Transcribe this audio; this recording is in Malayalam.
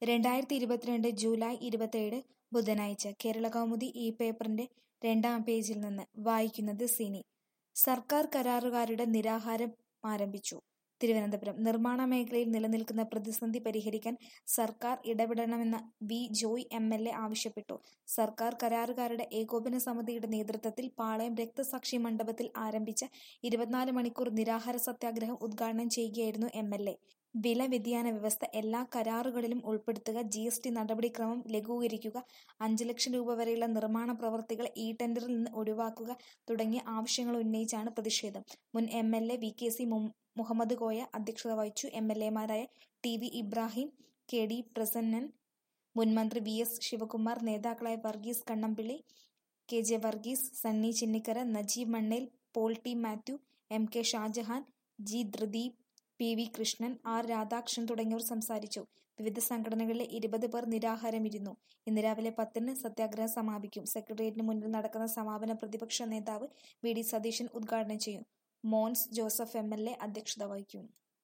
രണ്ടായിരത്തി ഇരുപത്തിരണ്ട് ജൂലൈ ഇരുപത്തേഴ് ബുധനാഴ്ച കേരളകൗമുദി ഈ പേപ്പറിന്റെ രണ്ടാം പേജിൽ നിന്ന് വായിക്കുന്നത് സിനി സർക്കാർ കരാറുകാരുടെ നിരാഹാരം ആരംഭിച്ചു തിരുവനന്തപുരം നിർമ്മാണ മേഖലയിൽ നിലനിൽക്കുന്ന പ്രതിസന്ധി പരിഹരിക്കാൻ സർക്കാർ ഇടപെടണമെന്ന് V Joy M L A ആവശ്യപ്പെട്ടു സർക്കാർ കരാറുകാരുടെ ഏകോപന സമിതിയുടെ നേതൃത്വത്തിൽ പാളയം രക്തസാക്ഷി മണ്ഡപത്തിൽ ആരംഭിച്ച ഇരുപത്തിനാല് മണിക്കൂർ നിരാഹാര സത്യാഗ്രഹം ഉദ്ഘാടനം ചെയ്യുകയായിരുന്നു എം എൽ എ വില വ്യതിയാന വ്യവസ്ഥ എല്ലാ കരാറുകളിലും ഉൾപ്പെടുത്തുക ജി എസ് ടി നടപടിക്രമം ലഘൂകരിക്കുക അഞ്ച് ലക്ഷം രൂപ വരെയുള്ള നിർമ്മാണ പ്രവർത്തികൾ ഇ ടെൻഡറിൽ നിന്ന് ഒഴിവാക്കുക തുടങ്ങിയ ആവശ്യങ്ങൾ ഉന്നയിച്ചാണ് പ്രതിഷേധം മുൻ M L A V K C Muhammad Koya അധ്യക്ഷത വഹിച്ചു എം എൽ എമാരായ T V Ibrahim K D Prasannan മുൻ മന്ത്രി വി എസ് ശിവകുമാർ നേതാക്കളായ Varghese Kannampilly K J Varghese Sunny Chinnikkara Najeeb Mannel Paul T Mathew M K Shahjahan G Dhrudeep P V Krishnan R Radhakrishnan തുടങ്ങിയവർ സംസാരിച്ചു വിവിധ സംഘടനകളിലെ ഇരുപത് പേർ നിരാഹാരമിരുന്നു ഇന്ന് രാവിലെ പത്തിന് സത്യാഗ്രഹം സമാപിക്കും സെക്രട്ടേറിയറ്റിന് മുന്നിൽ നടക്കുന്ന സമാപന പ്രതിപക്ഷ നേതാവ് വി ഡി സതീശൻ ഉദ്ഘാടനം ചെയ്യും Mons Joseph M L A അധ്യക്ഷത വഹിക്കും